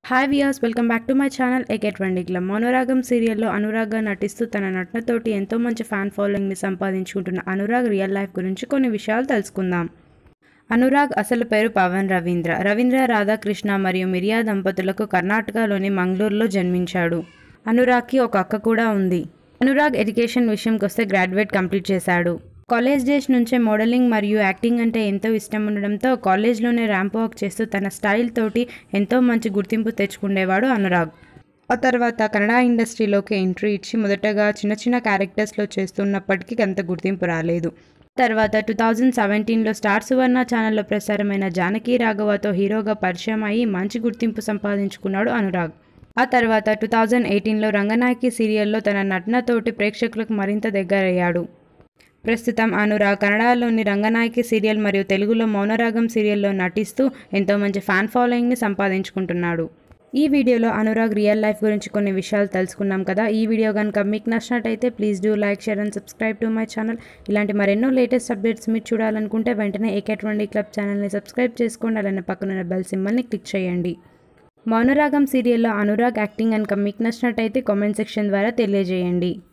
hi viewers welcome back to my channel ఎకెట్ వండిగ్లం మౌనరాగం సీరియల్లో అనురాగ్గా నటిస్తూ తన నటనతోటి ఎంతో మంచి ఫ్యాన్ ఫాలోయింగ్ని సంపాదించుకుంటున్న అనురాగ్ రియల్ లైఫ్ గురించి కొన్ని విషయాలు తెలుసుకుందాం అనురాగ్ అసలు పేరు పవన్ రవీంద్ర రవీంద్ర రాధాకృష్ణ మరియు మిరియా దంపతులకు కర్ణాటకలోని మంగళూరులో జన్మించాడు అనురాగ్కి ఒక అక్క కూడా ఉంది అనురాగ్ ఎడ్యుకేషన్ విషయంకి వస్తే గ్రాడ్యుయేట్ కంప్లీట్ చేశాడు కాలేజ్ డేస్ నుంచే మోడలింగ్ మరియు యాక్టింగ్ అంటే ఎంతో ఇష్టం ఉండడంతో కాలేజ్లోనే ర్యాంప్ వాక్ చేస్తూ తన స్టైల్ తోటి ఎంతో మంచి గుర్తింపు తెచ్చుకునేవాడు అనురాగ్ ఆ తర్వాత కన్నడ ఇండస్ట్రీలోకి ఎంట్రీ ఇచ్చి మొదటగా చిన్న చిన్న క్యారెక్టర్స్లో చేస్తున్నప్పటికీ అంత గుర్తింపు రాలేదు తర్వాత టూ థౌజండ్ సెవెంటీన్లో స్టార్ సువర్ణ ఛానల్లో ప్రసారమైన జానకి రాఘవతో హీరోగా పరిచయం అయ్యి మంచి గుర్తింపు సంపాదించుకున్నాడు అనురాగ్ ఆ తర్వాత టూ థౌజండ్ ఎయిటీన్లో రంగనాయకి సీరియల్లో తన నటనతోటి ప్రేక్షకులకు మరింత దగ్గరయ్యాడు ప్రస్తుతం అనురాగ్ కన్నడలోని రంగనాయకి సీరియల్ మరియు తెలుగులో మౌనరాగం సీరియల్లో నటిస్తూ ఎంతో మంచి ఫ్యాన్ ఫాలోయింగ్ని సంపాదించుకుంటున్నాడు ఈ వీడియోలో అనురాగ్ రియల్ లైఫ్ గురించి కొన్ని విషయాలు తెలుసుకున్నాం కదా ఈ వీడియో కనుక మీకు నచ్చినట్టయితే please do like share and subscribe to my channel ఇలాంటి మరెన్నో లేటెస్ట్ అప్డేట్స్ మీరు చూడాలనుకుంటే వెంటనే ఏకెట్ వండి క్లబ్ ఛానల్ని సబ్స్క్రైబ్ చేసుకోండి అలానే పక్కన బెల్ సింబల్ని క్లిక్ చేయండి మౌనరాగం సీరియల్లో అనురాగ్ యాక్టింగ్ కనుక మీకు నచ్చినట్టయితే కామెంట్ సెక్షన్ ద్వారా తెలియజేయండి